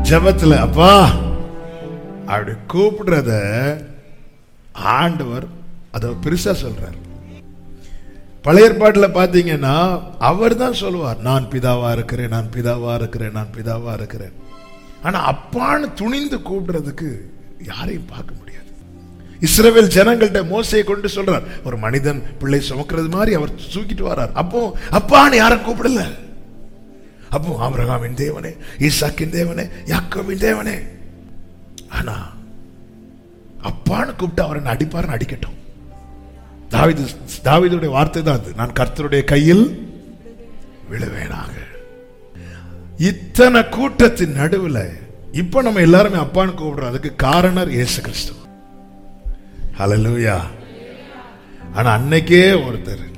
ஜெபத்துல அப்பா அப்படி கூப்பிடுறத ஆண்டவர் அதை பெருசா சொல்றார் பழைய ஏற்பாட்டில் பார்த்தீங்கன்னா அவர் தான் சொல்லுவார் நான் பிதாவா இருக்கிறேன் நான் பிதாவா இருக்கிறேன் நான் பிதாவா இருக்கிறேன் ஆனா அப்பான்னு துணிந்து கூப்பிடுறதுக்கு யாரையும் பார்க்க முடியாது இஸ்ரவேல் ஜனங்கள்ட்ட மோசையை கொண்டு சொல்றார் ஒரு மனிதன் பிள்ளை சுமக்கிறது மாதிரி அவர் தூக்கிட்டு வரார் அப்போ அப்பான்னு யாரும் கூப்பிடல அப்போ ஆபிரகாமின் தேவனே ஈசாக்கின் தேவனே யாக்கோவின் தேவனே ஆனா அப்பான்னு கூப்பிட்டு அவரை அடிப்பாருன்னு அடிக்கட்டும் தாவிது தாவிதுடைய வார்த்தை தான் அது நான் கர்த்தருடைய கையில் விழுவேனாக இத்தனை கூட்டத்தின் நடுவுல இப்ப நம்ம எல்லாருமே அப்பான்னு கூப்பிடுறோம் அதுக்கு காரணர் இயேசு கிறிஸ்து ஹalleluya ஆனா அன்னைக்கே ஒருத்தர்